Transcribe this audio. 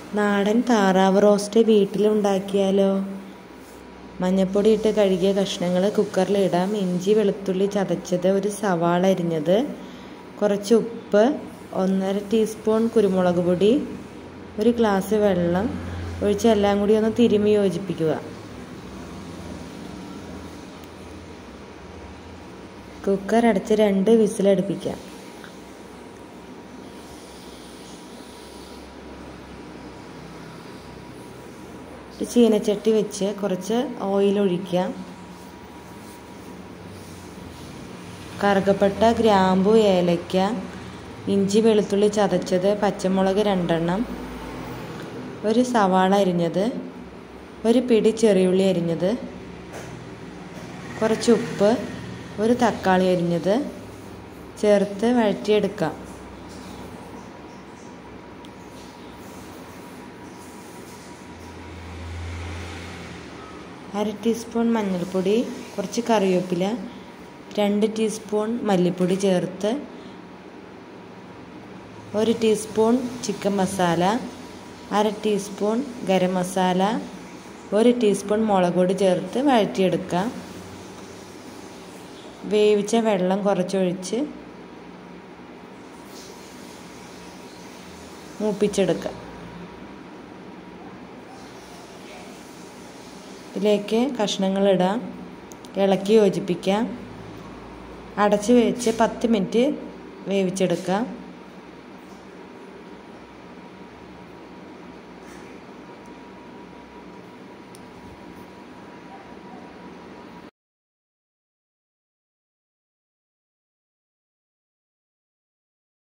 നാടൻ താറാവ് റോസ്റ്റ് വീട്ടിലുണ്ടാക്കിയാലോ മഞ്ഞൾപ്പൊടി ഇട്ട് കഴുകിയ കഷ്ണങ്ങൾ കുക്കറിലിടാം ഇഞ്ചി വെളുത്തുള്ളി ചതച്ചത് ഒരു സവാള അരിഞ്ഞത് കുറച്ച് ഉപ്പ് ഒന്നര ടീസ്പൂൺ കുരുമുളക് പൊടി ഒരു ഗ്ലാസ് വെള്ളം ഒഴിച്ച് എല്ലാം കൂടി ഒന്ന് തിരുമ്മി യോജിപ്പിക്കുക കുക്കർ അടച്ച് രണ്ട് വിസിലടുപ്പിക്കാം ഒരു ചീനച്ചട്ടി വെച്ച് കുറച്ച് ഓയിൽ ഒഴിക്കാം കറുകപ്പട്ട ഗ്രാമ്പു ഏലയ്ക്ക ഇഞ്ചി വെളുത്തുള്ളി ചതച്ചത് പച്ചമുളക് രണ്ടെണ്ണം ഒരു സവാള അരിഞ്ഞത് ഒരു പിടി ചെറിയുള്ളി അരിഞ്ഞത് കുറച്ച് ഉപ്പ് ഒരു തക്കാളി അരിഞ്ഞത് ചേർത്ത് വഴറ്റിയെടുക്കാം അര ടീസ്പൂൺ മഞ്ഞൾപ്പൊടി കുറച്ച് കറിവേപ്പില രണ്ട് ടീസ്പൂൺ മല്ലിപ്പൊടി ചേർത്ത് ഒരു ടീസ്പൂൺ ചിക്കൻ മസാല അര ടീസ്പൂൺ ഗരം മസാല ഒരു ടീസ്പൂൺ മുളക് പൊടി ചേർത്ത് വഴറ്റിയെടുക്കാം വേവിച്ച വെള്ളം കുറച്ചൊഴിച്ച് മൂപ്പിച്ചെടുക്കാം ഇതിലേക്ക് കഷ്ണങ്ങളിടാം ഇളക്കി യോജിപ്പിക്കാം അടച്ച് വെച്ച് പത്ത് മിനിറ്റ് വേവിച്ചെടുക്കാം